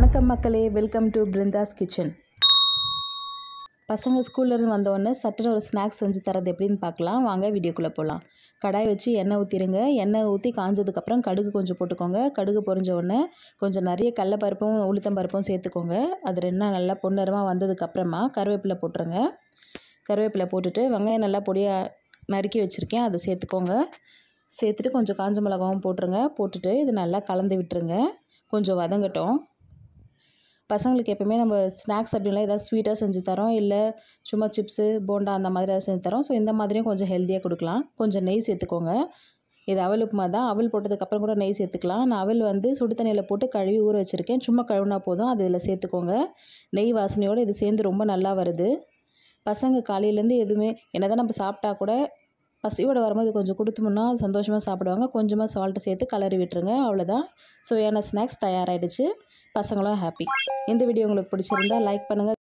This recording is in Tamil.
வணக்கம் மக்களே வெல்கம் டு பிருந்தாஸ் கிச்சன் பசங்க ஸ்கூல்லேருந்து வந்தோடனே சட்டுன்னு ஒரு ஸ்நாக்ஸ் செஞ்சு தரது எப்படின்னு பார்க்கலாம் வாங்க வீடியோக்குள்ளே போகலாம் கடாய் வச்சு எண்ணெய் ஊற்றிடுங்க எண்ணெய் ஊற்றி காஞ்சதுக்கப்புறம் கடுகு கொஞ்சம் போட்டுக்கோங்க கடுகு பொரிஞ்ச உடனே கொஞ்சம் நிறைய கடலப்பருப்பும் உளுத்தம்பருப்பும் சேர்த்துக்கோங்க அது ரெண்டும் நல்லா பொன்னிறமாக வந்ததுக்கப்புறமா கருவேப்பிலை போட்டுருங்க கருவேப்பிலை போட்டுட்டு வெங்காயம் நல்லா பொடியாக நறுக்கி வச்சுருக்கேன் அதை சேர்த்துக்கோங்க சேர்த்துட்டு கொஞ்சம் காஞ்ச மிளகாவும் போட்டுருங்க போட்டுட்டு இது நல்லா கலந்து விட்டுருங்க கொஞ்சம் வதங்கட்டும் பசங்களுக்கு எப்போவுமே நம்ம ஸ்நாக்ஸ் அப்படின்லாம் ஏதாவது ஸ்வீட்டாக செஞ்சு தரோம் இல்லை சும்மா சிப்ஸு போண்டா அந்த மாதிரி ஏதாவது செஞ்சு தரோம் ஸோ இந்த மாதிரியும் கொஞ்சம் ஹெல்த்தியாக கொடுக்கலாம் கொஞ்சம் நெய் சேர்த்துக்கோங்க இது அவல் உப்புமா தான் அவல் போட்டதுக்கப்புறம் கூட நெய் சேர்த்துக்கலாம் நான் அவல் வந்து சுடு தண்ணியில் போட்டு கழுவி ஊற வச்சுருக்கேன் சும்மா கழுவினா போதும் அது இதில் சேர்த்துக்கோங்க நெய் வாசனையோடு இது சேர்ந்து ரொம்ப நல்லா வருது பசங்க காலையிலேருந்து எதுவுமே என்ன தான் நம்ம சாப்பிட்டா கூட பசியோடு வரும்போது கொஞ்சம் கொடுத்தோம்னா சந்தோஷமாக சாப்பிடுவாங்க கொஞ்சமாக சால்ட்டு சேர்த்து கலரி விட்டுருங்க அவ்வளோதான் சுவையான ஸ்நாக்ஸ் தயாராகிடுச்சு பசங்களும் ஹாப்பி இந்த வீடியோ உங்களுக்கு பிடிச்சிருந்தா லைக் பண்ணுங்கள்